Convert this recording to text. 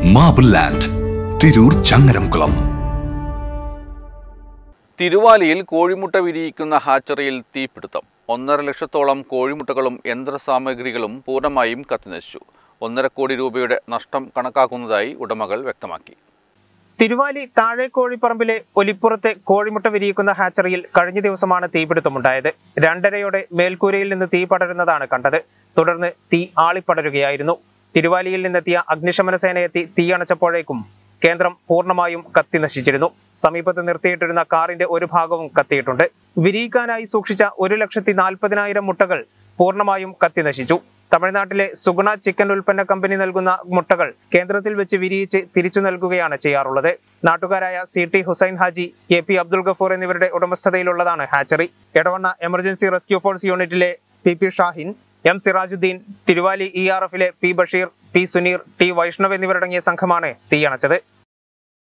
marble land Tirur Changaramkulam തിരുവാലിയിൽ കോഴിമുട്ട വിരിയിക്കുന്ന ഹാച്ചറിയിൽ തീപിടുത്തം ഒന്നര ലക്ഷത്തോളം കോഴിമുട്ടകളും യന്ത്രസാമഗ്രികളും പൂർണ്ണമായും കത്തിനശിച്ചു ഒന്നര കോടി രൂപയുടെ നഷ്ടം കണക്കാക്കുന്നതായി ഉടമകൾ വ്യക്തമാക്കി തിരുവാലി താഴെക്കോഴിപ്പറമ്പിലെ ഒലിപ്പുറത്തെ കോഴിമുട്ട വിരിയിക്കുന്ന ഹാച്ചറിയിൽ കഴിഞ്ഞ ദിവസമാണ് തീപിടുത്തമുണ്ടായത് രണ്ടരയോടെ മേൽക്കൂരയിൽ നിന്ന് തീ പടരുന്നതാണ് കണ്ടത് തുടർന്ന് തീ ആളിപ്പടരുകയായിരുന്നു തിരുവാലിയിൽ നിന്നെത്തിയ അഗ്നിശമന സേനയെത്തി തീയണച്ചപ്പോഴേക്കും കേന്ദ്രം പൂർണ്ണമായും കത്തി നശിച്ചിരുന്നു സമീപത്ത് നിർത്തിയിട്ടിരുന്ന കാറിന്റെ ഒരു ഭാഗവും കത്തിയിട്ടുണ്ട് വിരിയിക്കാനായി സൂക്ഷിച്ച ഒരു ലക്ഷത്തി നാൽപ്പതിനായിരം മുട്ടകൾ പൂർണ്ണമായും കത്തി നശിച്ചു തമിഴ്നാട്ടിലെ സുഗുണ ചിക്കൻ ഉൽപ്പന്ന കമ്പനി നൽകുന്ന മുട്ടകൾ കേന്ദ്രത്തിൽ വെച്ച് വിരിയിച്ച് തിരിച്ചു നൽകുകയാണ് ചെയ്യാറുള്ളത് നാട്ടുകാരായ C T Hussain Haji K P Abdul Gafoor എന്നിവരുടെ ഉടമസ്ഥതയിലുള്ളതാണ് hatchery Edavanna emergency rescue force യൂണിറ്റിലെ P P Shahin M Sirajuddin Thiruvali E R എഫിലെ P Basheer P Suneer T Vaishnav എന്നിവരടങ്ങിയ സംഘമാണ് തീയണച്ചത്